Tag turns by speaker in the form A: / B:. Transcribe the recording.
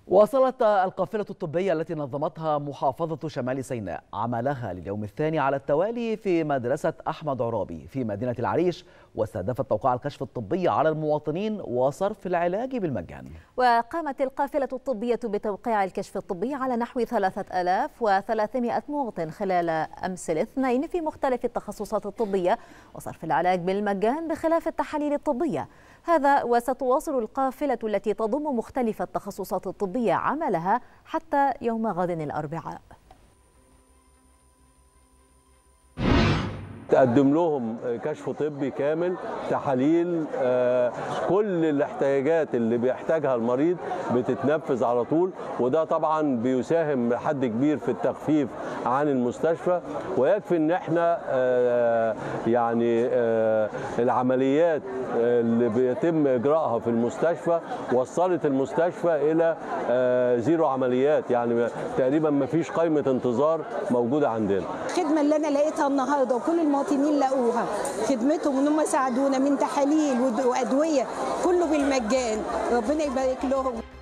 A: واصلت القافلة الطبية التي نظمتها محافظة شمال سيناء عملها لليوم الثاني على التوالي في مدرسة أحمد عرابي في مدينة العريش واستهدفت توقيع الكشف الطبي على المواطنين وصرف العلاج بالمجان
B: وقامت القافلة الطبية بتوقيع الكشف الطبي على نحو 3300 مواطن خلال أمس الاثنين في مختلف التخصصات الطبية وصرف العلاج بالمجان بخلاف التحاليل الطبية هذا وستواصل القافلة التي تضم مختلف التخصصات الطبية عملها حتى يوم غد الأربعاء
C: تقدم لهم كشف طبي كامل تحاليل كل الاحتياجات اللي بيحتاجها المريض بتتنفذ على طول وده طبعا بيساهم بحد كبير في التخفيف عن المستشفى ويكفي ان احنا يعني العمليات اللي بيتم اجراءها في المستشفى وصلت المستشفى الى زيرو عمليات يعني تقريبا ما فيش قائمه انتظار موجوده عندنا
D: الخدمه اللي انا لقيتها النهارده وكل المواطنين لقوها خدمتهم ان هم ساعدونا من تحاليل وادويه كله بالمجان ربنا يبارك لهم